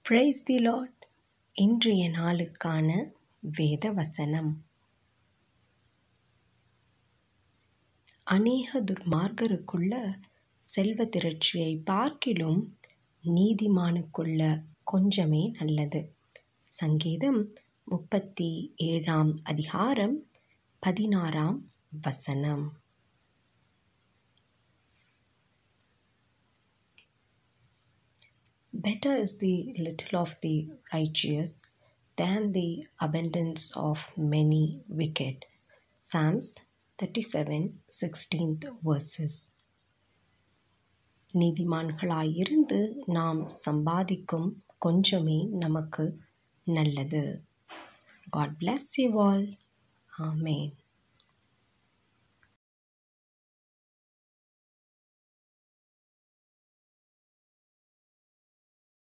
Praise the Lord இன்றைய நாளுக்கான வேத வசனம் அநேக துர்மார்க்கருக்குள்ள செல்வ திரட்சியை பார்க்கிலும் நீதிமானுக்குள்ள கொஞ்சமே நல்லது சங்கீதம் முப்பத்தி ஏழாம் அதிகாரம் பதினாறாம் வசனம் Better is the little of the righteous than the abundance of many wicked. Psalms 37 16th verses. நீதிமான்களாயிருந்து நாம் சம்பாதிக்கும் கொஞ்சமே நமக்கு நல்லது God bless you all amen